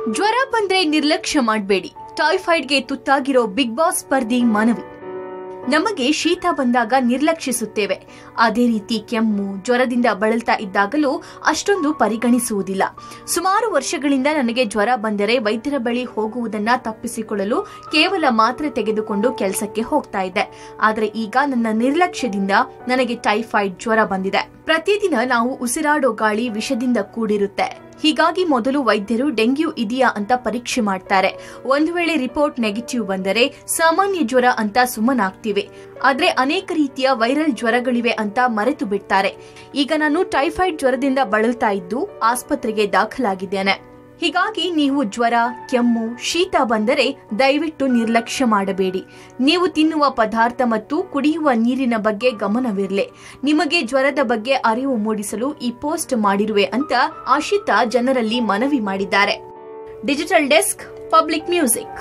ಜ್ವರ ಬಂದ್ರೆ ನಿರ್ಲಕ್ಷ್ಯ ಮಾಡಬೇಡಿ ಟೈಫಾಯ್ಡ್ಗೆ ತುತ್ತಾಗಿರೋ ಬಿಗ್ ಬಾಸ್ ಸ್ಪರ್ಧಿ ಮನವಿ ನಮಗೆ ಶೀತ ಬಂದಾಗ ನಿರ್ಲಕ್ಷಿಸುತ್ತೇವೆ ಅದೇ ರೀತಿ ಕೆಮ್ಮು ಜ್ವರದಿಂದ ಬಳಲ್ತಾ ಇದ್ದಾಗಲೂ ಅಷ್ಟೊಂದು ಪರಿಗಣಿಸುವುದಿಲ್ಲ ಸುಮಾರು ವರ್ಷಗಳಿಂದ ನನಗೆ ಜ್ವರ ಬಂದರೆ ವೈದ್ಯರ ಬಳಿ ಹೋಗುವುದನ್ನ ತಪ್ಪಿಸಿಕೊಳ್ಳಲು ಕೇವಲ ಮಾತ್ರೆ ತೆಗೆದುಕೊಂಡು ಕೆಲಸಕ್ಕೆ ಹೋಗ್ತಾ ಇದ್ದೆ ಆದರೆ ಈಗ ನನ್ನ ನಿರ್ಲಕ್ಷ್ಯದಿಂದ ನನಗೆ ಟೈಫಾಯ್ಡ್ ಜ್ವರ ಬಂದಿದೆ ಪ್ರತಿದಿನ ನಾವು ಉಸಿರಾಡೋ ಗಾಳಿ ವಿಷದಿಂದ ಕೂಡಿರುತ್ತೆ ಹೀಗಾಗಿ ಮೊದಲು ವೈದ್ಯರು ಡೆಂಗ್ಯೂ ಇದೆಯಾ ಅಂತ ಪರೀಕ್ಷೆ ಮಾಡ್ತಾರೆ ಒಂದು ವೇಳೆ ರಿಪೋರ್ಟ್ ನೆಗೆಟಿವ್ ಬಂದರೆ ಸಾಮಾನ್ಯ ಜ್ವರ ಅಂತ ಸುಮ್ಮನಾಗ್ತಿವೆ ಆದ್ರೆ ಅನೇಕ ರೀತಿಯ ವೈರಲ್ ಜ್ವರಗಳಿವೆ ಅಂತ ಮರೆತು ಬಿಡ್ತಾರೆ ಈಗ ನಾನು ಟೈಫಾಯ್ಡ್ ಜ್ವರದಿಂದ ಬಳಲ್ತಾ ಇದ್ದು ಆಸ್ಪತ್ರೆಗೆ ದಾಖಲಾಗಿದ್ದೇನೆ ಹೀಗಾಗಿ ನೀವು ಜ್ವರ ಕೆಮ್ಮು ಶೀತ ಬಂದರೆ ದಯವಿಟ್ಟು ನಿರ್ಲಕ್ಷ್ಯ ಮಾಡಬೇಡಿ ನೀವು ತಿನ್ನುವ ಪದಾರ್ಥ ಮತ್ತು ಕುಡಿಯುವ ನೀರಿನ ಬಗ್ಗೆ ಗಮನವಿರಲಿ ನಿಮಗೆ ಜ್ವರದ ಬಗ್ಗೆ ಅರಿವು ಮೂಡಿಸಲು ಈ ಪೋಸ್ಟ್ ಮಾಡಿರುವೆ ಅಂತ ಆಶಿತಾ ಜನರಲ್ಲಿ ಮನವಿ ಮಾಡಿದ್ದಾರೆ ಡಿಜಿಟಲ್ ಡೆಸ್ಕ್ ಪಬ್ಲಿಕ್ ಮ್ಯೂಸಿಕ್